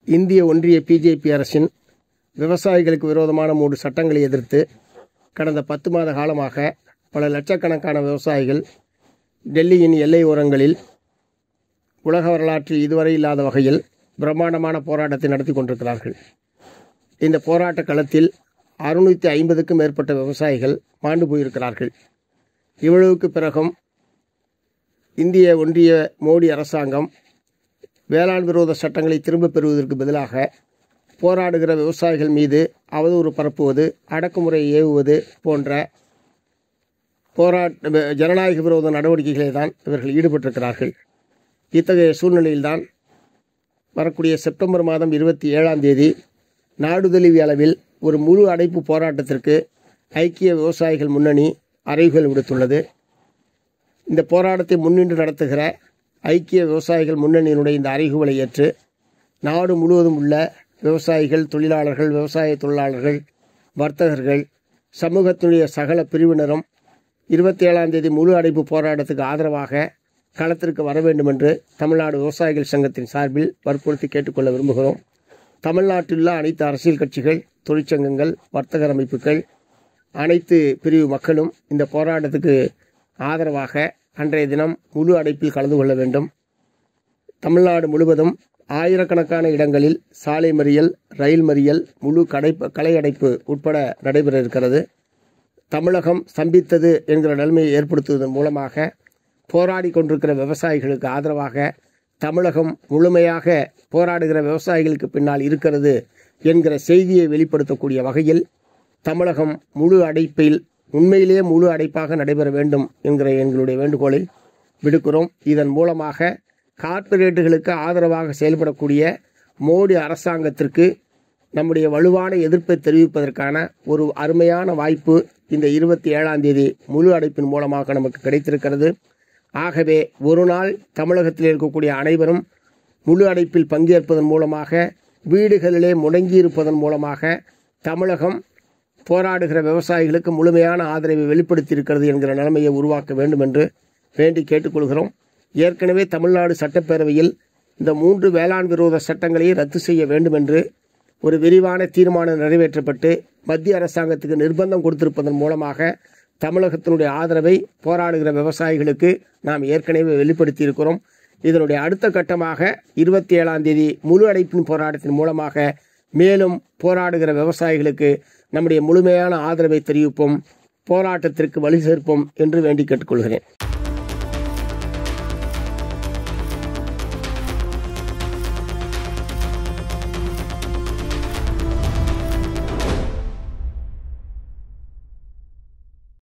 இந்திய ஒன்றிய பிஜேபி அரசின் விவசாயிகளுக்கு விரோதமான மூன்று சட்டங்களை எதிர்த்து கடந்த பத்து மாத காலமாக பல லட்சக்கணக்கான விவசாயிகள் டெல்லியின் எல்லை ஓரங்களில் உலக வரலாற்றில் இதுவரை இல்லாத வகையில் பிரம்மாண்டமான போராட்டத்தை நடத்தி கொண்டிருக்கிறார்கள் இந்த போராட்ட களத்தில் அறுநூற்றி ஐம்பதுக்கும் மேற்பட்ட விவசாயிகள் மாண்டு போயிருக்கிறார்கள் இவ்வளவுக்கு பிறகும் இந்திய ஒன்றிய மோடி அரசாங்கம் வேளாண் விரோத சட்டங்களை திரும்பப் பெறுவதற்கு பதிலாக போராடுகிற விவசாயிகள் மீது அவதூறு பரப்புவது அடக்குமுறையை ஏவுவது போன்ற போராட்ட ஜனநாயக விரோத நடவடிக்கைகளை தான் இவர்கள் ஈடுபட்டிருக்கிறார்கள் இத்தகைய சூழ்நிலையில்தான் வரக்கூடிய செப்டம்பர் மாதம் இருபத்தி ஏழாம் தேதி நாடு தழுவிய அளவில் ஒரு முழு அடைப்பு போராட்டத்திற்கு ஐக்கிய விவசாயிகள் முன்னணி அறிவுகள் விடுத்துள்ளது இந்த போராட்டத்தை முன்னின்று நடத்துகிற ஐக்கிய விவசாயிகள் முன்னணியினுடைய இந்த அறிவுகளை ஏற்று நாடு முழுவதும் உள்ள விவசாயிகள் தொழிலாளர்கள் விவசாய தொழிலாளர்கள் வர்த்தகர்கள் சமூகத்தினுடைய சகல பிரிவினரும் இருபத்தி ஏழாம் தேதி முழு அடைப்பு போராட்டத்துக்கு ஆதரவாக களத்திற்கு வர வேண்டும் என்று தமிழ்நாடு விவசாயிகள் சங்கத்தின் சார்பில் வற்புறுத்தி கேட்டுக்கொள்ள விரும்புகிறோம் தமிழ்நாட்டில் உள்ள அனைத்து அரசியல் கட்சிகள் தொழிற்சங்கங்கள் வர்த்தகர் அமைப்புகள் அனைத்து பிரிவு மக்களும் இந்த போராட்டத்துக்கு ஆதரவாக அன்றைய தினம் முழு அடைப்பில் கலந்து கொள்ள வேண்டும் தமிழ்நாடு முழுவதும் ஆயிரக்கணக்கான இடங்களில் சாலை மறியல் ரயில் மறியல் முழு கடை கலை அடைப்பு உட்பட நடைபெற இருக்கிறது தமிழகம் ஸ்தம்பித்தது என்கிற நிலைமையை ஏற்படுத்துவதன் மூலமாக போராடி கொண்டிருக்கிற விவசாயிகளுக்கு ஆதரவாக தமிழகம் முழுமையாக போராடுகிற விவசாயிகளுக்கு பின்னால் இருக்கிறது என்கிற செய்தியை வெளிப்படுத்தக்கூடிய வகையில் தமிழகம் முழு அடைப்பில் உண்மையிலேயே முழு அடைப்பாக நடைபெற வேண்டும் என்கிற எங்களுடைய வேண்டுகோளை விடுக்கிறோம் இதன் மூலமாக கார்ப்பரேட்டுகளுக்கு ஆதரவாக செயல்படக்கூடிய மோடி அரசாங்கத்திற்கு நம்முடைய வலுவான எதிர்ப்பை தெரிவிப்பதற்கான ஒரு அருமையான வாய்ப்பு இந்த இருபத்தி ஏழாம் தேதி முழு அடைப்பின் மூலமாக நமக்கு கிடைத்திருக்கிறது ஆகவே ஒரு நாள் தமிழகத்தில் இருக்கக்கூடிய அனைவரும் முழு அடைப்பில் பங்கேற்பதன் மூலமாக வீடுகளிலே முடங்கியிருப்பதன் மூலமாக தமிழகம் போராடுகிற விவசாயிகளுக்கு முழுமையான ஆதரவை வெளிப்படுத்தியிருக்கிறது என்கிற நிலைமையை உருவாக்க வேண்டும் என்று வேண்டி கேட்டுக்கொள்கிறோம் ஏற்கனவே தமிழ்நாடு சட்டப்பேரவையில் இந்த மூன்று வேளாண் விரோத சட்டங்களை ரத்து செய்ய வேண்டும் என்று ஒரு விரிவான தீர்மானம் நிறைவேற்றப்பட்டு மத்திய அரசாங்கத்துக்கு நிர்பந்தம் கொடுத்திருப்பதன் மூலமாக தமிழகத்தினுடைய ஆதரவை போராடுகிற விவசாயிகளுக்கு நாம் ஏற்கனவே வெளிப்படுத்தி இருக்கிறோம் இதனுடைய அடுத்த கட்டமாக இருபத்தி ஏழாம் தேதி முழு அடைப்பின் போராட்டத்தின் மூலமாக மேலும் போராடுகிற விவசாயிகளுக்கு நம்முடைய முழுமையான ஆதரவை தெரிவிப்போம் போராட்டத்திற்கு வழி சேர்ப்போம் என்று வேண்டி கேட்டுக்கொள்கிறேன்